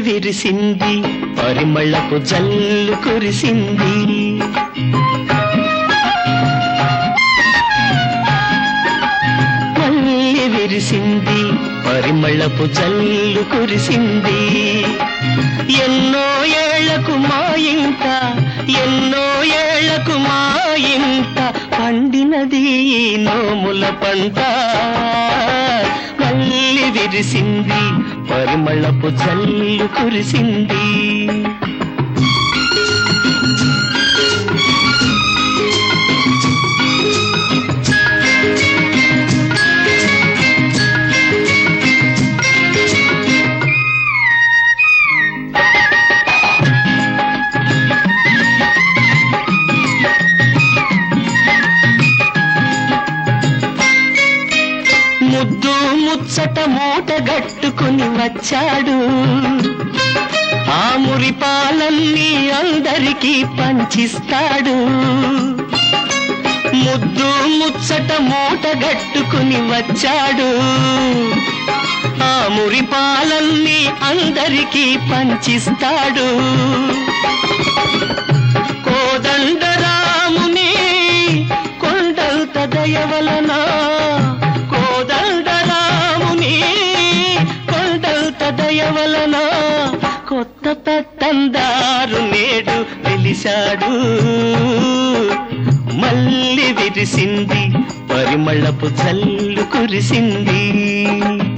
విరిసింది పరిమళపు జల్లు కురిసింది మళ్ళీ విరిసింది పరిమళపు జల్లు కురిసింది ఎన్నో ఏళ్లకు మా ఇంట ఎన్నో ఏళ్లకు మా ఇంట పండినది ఈ నోముల పంట మళ్ళీ విరిసింది పరిమళపు జల్లు కురిసింది ముద్దు ముచ్చట మూట గట్టుకుని వచ్చాడు ఆ మురిపాలన్నీ అందరికీ పంచిస్తాడు ముద్దు ముచ్చట మూట గట్టుకుని వచ్చాడు ఆ మురిపాలన్నీ అందరికీ పంచిస్తాడు కోదండరాముని కొండంత దయవలన కోదండరాముని కొండంత దయవలన కొత్త పెత్తందారు నేడు వెలిశాడు మళ్ళీ విరిసింది పరిమళపు జల్లు కురిసింది